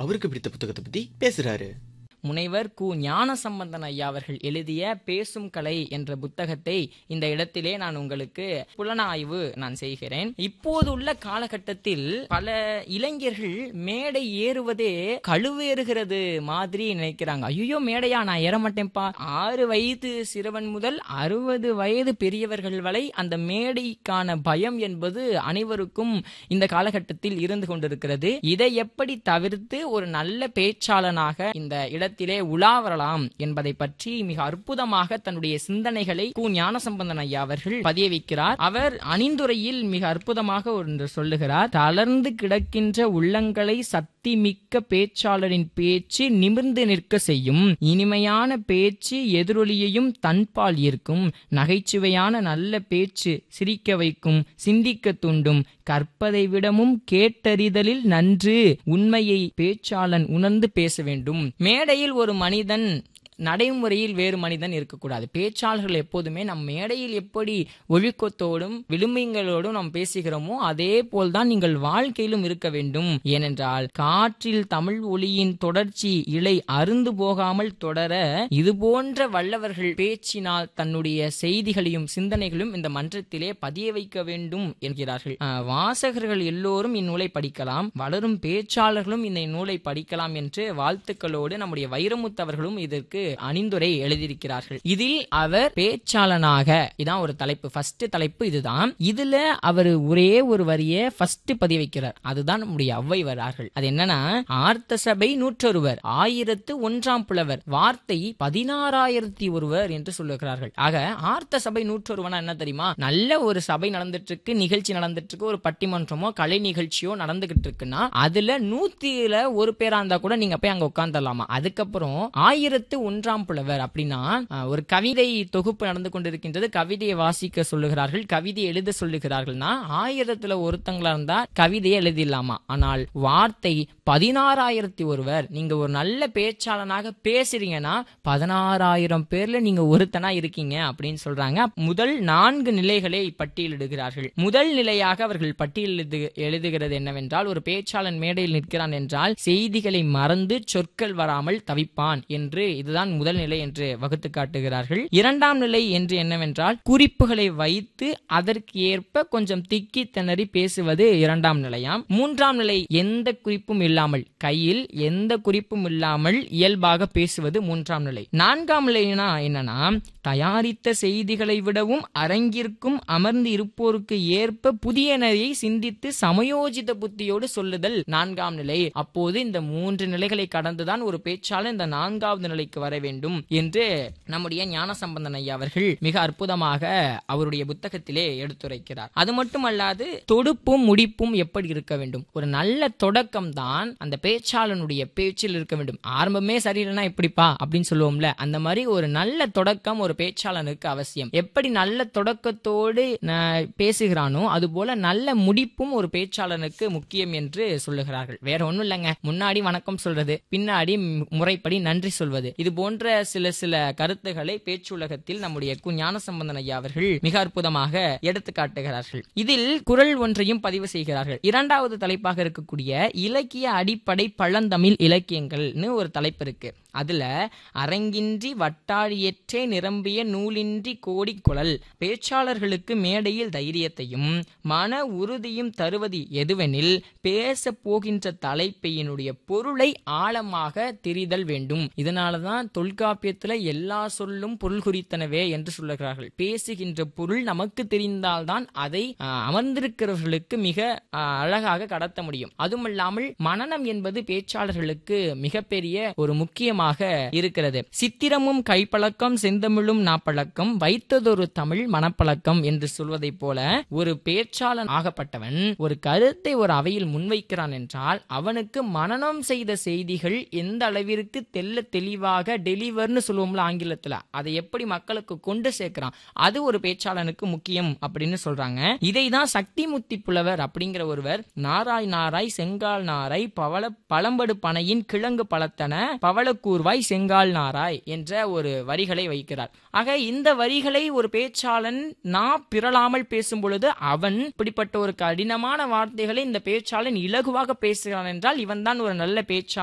அவருக்கு பிடித்த புத்தகத்தை பத்தி பேசுறாரு முனைவர் கு ஞானசம்பந்தன் ஐயா அவர்கள் எழுதிய பேசும் கலை என்ற புத்தகத்தை இந்த இடத்திலே நான் உங்களுக்கு புலனாய்வு நான் செய்கிறேன் இப்போது உள்ள காலகட்டத்தில் பல இளைஞர்கள் மேடை ஏறுவதே கழுவேறுகிறது மாதிரி நினைக்கிறாங்க ஐயோ மேடையா நான் ஏற மாட்டேன்ப்பா ஆறு வயது சிறுவன் முதல் அறுபது வயது பெரியவர்கள் வரை அந்த மேடைக்கான பயம் என்பது அனைவருக்கும் இந்த காலகட்டத்தில் இருந்து கொண்டிருக்கிறது இதை எப்படி தவிர்த்து ஒரு நல்ல பேச்சாளனாக இந்த இடத்திலே உலா வரலாம் என்பதை பற்றி மிக அற்புதமாக தன்னுடைய சிந்தனைகளை கு ஞானசம்பந்தன் ஐயா அவர்கள் பதிய வைக்கிறார் அவர் அணிந்துரையில் மிக அற்புதமாக ஒன்று சொல்லுகிறார் தளர்ந்து கிடக்கின்ற உள்ளங்களை சக்தி மிக்க பேச்சாளரின் பேச்சு நிமிர்ந்து நிற்க செய்யும் இனிமையான பேச்சு எதிரொலியையும் தன்பால் ஈர்க்கும் நகைச்சுவையான நல்ல பேச்சு சிரிக்க வைக்கும் சிந்திக்க தூண்டும் கற்பதை விடமும் கேட்டறிதலில் நன்று உண்மையை பேச்சாளன் உணர்ந்து பேச வேண்டும் மேடையில் ஒரு மனிதன் நடைமுறையில் வேறு மனிதன் இருக்கக்கூடாது பேச்சாளர்கள் எப்போதுமே நம் மேடையில் எப்படி ஒழுக்கத்தோடும் விளிம்பங்களோடும் நாம் பேசுகிறோமோ அதே போல்தான் நீங்கள் வாழ்க்கையிலும் இருக்க வேண்டும் ஏனென்றால் காற்றில் தமிழ் ஒளியின் தொடர்ச்சி இலை அருந்து போகாமல் தொடர இது போன்ற வல்லவர்கள் பேச்சினால் தன்னுடைய செய்திகளையும் சிந்தனைகளும் இந்த மன்றத்திலே பதிய வைக்க வேண்டும் என்கிறார்கள் ஆஹ், வாசகர்கள் எல்லோரும் இந்நூலை படிக்கலாம் வளரும் பேச்சாளர்களும் இந்த நூலை படிக்கலாம் என்று வாழ்த்துக்களோடு நம்முடைய வைரமுத்து அவர்களும் இதற்கு அணிந்துரை எழுதியிருக்கிறார்கள் இதில் அவர் பேச்சாளனாக இதான் ஒரு தலைப்பு ஃபர்ஸ்ட் தலைப்பு இதுதான் இதுல அவர் ஒரே ஒரு வரியை ஃபர்ஸ்ட் பதிய வைக்கிறார் அதுதான் நம்முடைய அவ்வை வரார்கள் அது என்னன்னா ஆர்த்த சபை நூற்றொருவர் ஆயிரத்து ஒன்றாம் புலவர் வார்த்தை பதினாறாயிரத்தி ஒருவர் என்று சொல்லுகிறார்கள் ஆக ஆர்த்த சபை நூற்றொருவனா என்ன தெரியுமா நல்ல ஒரு சபை நடந்துட்டு இருக்கு நிகழ்ச்சி நடந்துட்டு இருக்கு ஒரு பட்டிமன்றமோ கலை நிகழ்ச்சியோ நடந்துகிட்டு இருக்குன்னா அதுல நூத்தில ஒரு பேரா இருந்தா கூட நீங்க போய் அங்க உட்கார்ந்துடலாமா அதுக்கப்புறம் ஆயிரத்து ஒன்றாம் புலவர் அப்படின்னா அஹ், ஒரு கவிதை தொகுப்பு நடந்து கொண்டிருக்கின்றது கவிதையை வாசிக்க சொல்லுகிறார்கள் கவிதை எழுத சொல்லுகிறார்கள்னா ஆயிரத்துல ஒருத்தங்களா இருந்தா கவிதையை எழுதிடலாமா ஆனால் வார்த்தை பதினாறாயிரத்தி ஒருவர் நீங்க ஒரு நல்ல பேச்சாளனாக பேசுறீங்கன்னா பதினாறாயிரம் பேர்ல நீங்க ஒருத்தனா இருக்கீங்க அப்படின்னு சொல்றாங்க முதல் நான்கு நிலைகளை பட்டியலிடுகிறார்கள் முதல் நிலையாக அவர்கள் பட்டியல் எழுதுகிறது என்னவென்றால் ஒரு பேச்சாளன் மேடையில் நிற்கிறான் என்றால் செய்திகளை மறந்து சொற்கள் வராமல் தவிப்பான் என்று இதுதான் முதல் நிலை என்று வகுத்து காட்டுகிறார்கள் இரண்டாம் நிலை என்று என்னவென்றால் குறிப்புகளை வைத்து அதற்கு ஏற்ப கொஞ்சம் திக்கி திணறி பேசுவது இரண்டாம் நிலையாம் மூன்றாம் நிலை எந்த குறிப்பும் இல்லாமல் கையில் எந்த குறிப்பும் இல்லாமல் இயல்பாக பேசுவது மூன்றாம் நிலை நான்காம் நிலைனா என்னன்னா தயாரித்த செய்திகளை விடவும் அரங்கிற்கும் அமர்ந்து இருப்போருக்கு ஏற்ப புதியனையை சிந்தித்து சமயோஜித புத்தியோடு சொல்லுதல் நான்காம் நிலை அப்போது இந்த மூன்று நிலைகளை கடந்துதான் ஒரு பேச்சாளர் இந்த நான்காவது நிலைக்கு வர வேண்டும் என்று நம்முடைய ஞானசம்பந்தன் ஐயா அவர்கள் மிக அற்புதமாக அவருடைய புத்தகத்திலே எடுத்துரைக்கிறார் அது மட்டுமல்லாது தொடுப்பும் முடிப்பும் எப்படி இருக்க வேண்டும் ஒரு நல்ல தொடக்கம் தான் அந்த பேச்சாளனுடைய பேச்சில் இருக்க வேண்டும் ஆரம்பமே சரியில்லைன்னா எப்படிப்பா அப்படின்னு சொல்லுவோம்ல அந்த மாதிரி ஒரு நல்ல தொடக்கம் ஒரு பேச்சாளனுக்கு அவசியம் எப்படி நல்ல தொடக்கத்தோடு ந- பேசுகிறானோ அது போல நல்ல முடிப்பும் ஒரு பேச்சாளனுக்கு முக்கியம் என்று சொல்லுகிறார்கள் வேற ஒண்ணும் இல்லைங்க முன்னாடி வணக்கம் சொல்றது பின்னாடி ம்- முறைப்படி நன்றி சொல்வது இது போன்ற சில சில கருத்துக்களை பேச்சுலகத்தில் நம்முடைய கு ஞானசம்பந்தன் ஐயா அவர்கள் மிக அற்புதமாக எடுத்து காட்டுகிறார்கள் இதில் குரல் ஒன்றையும் பதிவு செய்கிறார்கள் இரண்டாவது தலைப்பாக இருக்கக்கூடிய இலக்கிய அடிப்படை பழந்தமிழ் இலக்கியங்கள்னு ஒரு தலைப்பு இருக்கு அதுல அரங்கின்றி வட்டாழியற்றே நிரம்பிய நூலின்றி கோடி குழல் பேச்சாளர்களுக்கு மேடையில் தைரியத்தையும் மன உறுதியும் தருவது எதுவெனில் பேச போகின்ற தலைப்பையினுடைய பொருளை ஆழமாக தெரிதல் வேண்டும் இதனாலதான் தொல்காப்பியத்துல எல்லா சொல்லும் பொருள் குறித்தனவே என்று சொல்லுகிறார்கள் பேசுகின்ற பொருள் நமக்கு தெரிந்தால்தான் அதை ஆஹ், அமர்ந்திருக்கிறவர்களுக்கு மிக ஆஹ், அழகாக கடத்த முடியும் அதுமல்லாமல் மனநம் என்பது பேச்சாளர்களுக்கு மிகப்பெரிய ஒரு முக்கியமாக இருக்கிறது சித்திரமும் கைப்பழக்கம் செந்தமிழும் நாப்பழக்கம் வைத்ததொரு தமிழ் மனப்பழக்கம் என்று சொல்வதைப் போல ஒரு பேச்சாளன் ஆகப்பட்டவன் ஒரு கருத்தை ஒரு அவையில் முன்வைக்கிறான் என்றால் அவனுக்கு மனனம் செய்த செய்திகள் எந்த அளவிற்கு தெல்ல தெளிவாக டெலிவர்னு சொல்லுவோம்ல ஆங்கிலத்துல அதை எப்படி மக்களுக்கு கொண்டு சேர்க்கிறான் அது ஒரு பேச்சாளனுக்கு முக்கியம் அப்படின்னு சொல்றாங்க இதை தான் சக்திமுத்தி புலவர் அப்படிங்கிற ஒருவர் நாராய் நாராய் செங்கால் நாராய் பவள பழம்படு பனையின் கிழங்கு பழத்தன பவளக்கூர்வாய் செங்கால் நாராய் என்ற ஒரு வரிகளை வைக்கிறார் ஆக இந்த வரிகளை ஒரு பேச்சாளன் நா பிறளாமல் பேசும் பொழுது அவன் இப்படிப்பட்ட ஒரு கடினமான வார்த்தைகளை இந்த பேச்சாளன் இலகுவாக பேசுகிறான் என்றால் இவன் தான் ஒரு நல்ல பேச்சாளன்